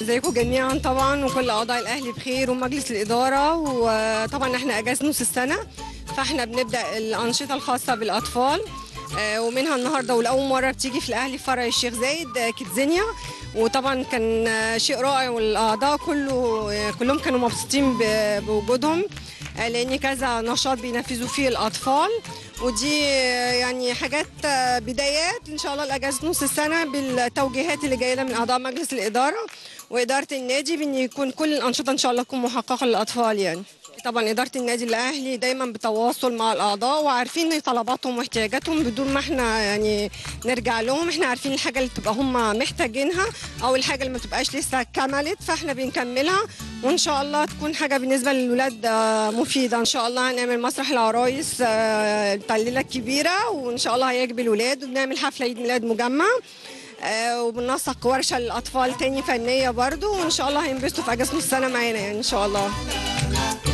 ازيكم جميعا طبعا وكل اعضاء الاهلي بخير ومجلس الاداره وطبعا احنا اجازه نص السنه فاحنا بنبدا الانشطه الخاصه بالاطفال آه، ومنها النهارده ولاول مره بتيجي في الاهلي فرع الشيخ زايد آه، كيدزينيا وطبعا كان آه، شيء رائع والاعضاء كله آه، كلهم كانوا مبسوطين ب- بوجودهم آه، لان كذا نشاط بينفذوا فيه الاطفال ودي آه، يعني حاجات آه، بدايات ان شاء الله الاجازه نص السنه بالتوجيهات اللي جايه لنا من اعضاء مجلس الاداره واداره النادي بان يكون كل الانشطه ان شاء الله تكون محققه للاطفال يعني طبعا اداره النادي الاهلي دايما بتواصل مع الاعضاء وعارفين طلباتهم واحتياجاتهم بدون ما احنا يعني نرجع لهم احنا عارفين الحاجه اللي تبقى هم محتاجينها او الحاجه اللي ما تبقاش لسه كملت فاحنا بنكملها وان شاء الله تكون حاجه بالنسبه للولاد آه، مفيده ان شاء الله هنعمل مسرح العرايس آه، بتاع الليله الكبيره وان شاء الله هيعجب الولاد وبنعمل حفله عيد ميلاد مجمع آه، وبننسق ورشه للاطفال تاني فنيه برضو وان شاء الله هينبسطوا في اجازه نص السنه معانا يعني ان شاء الله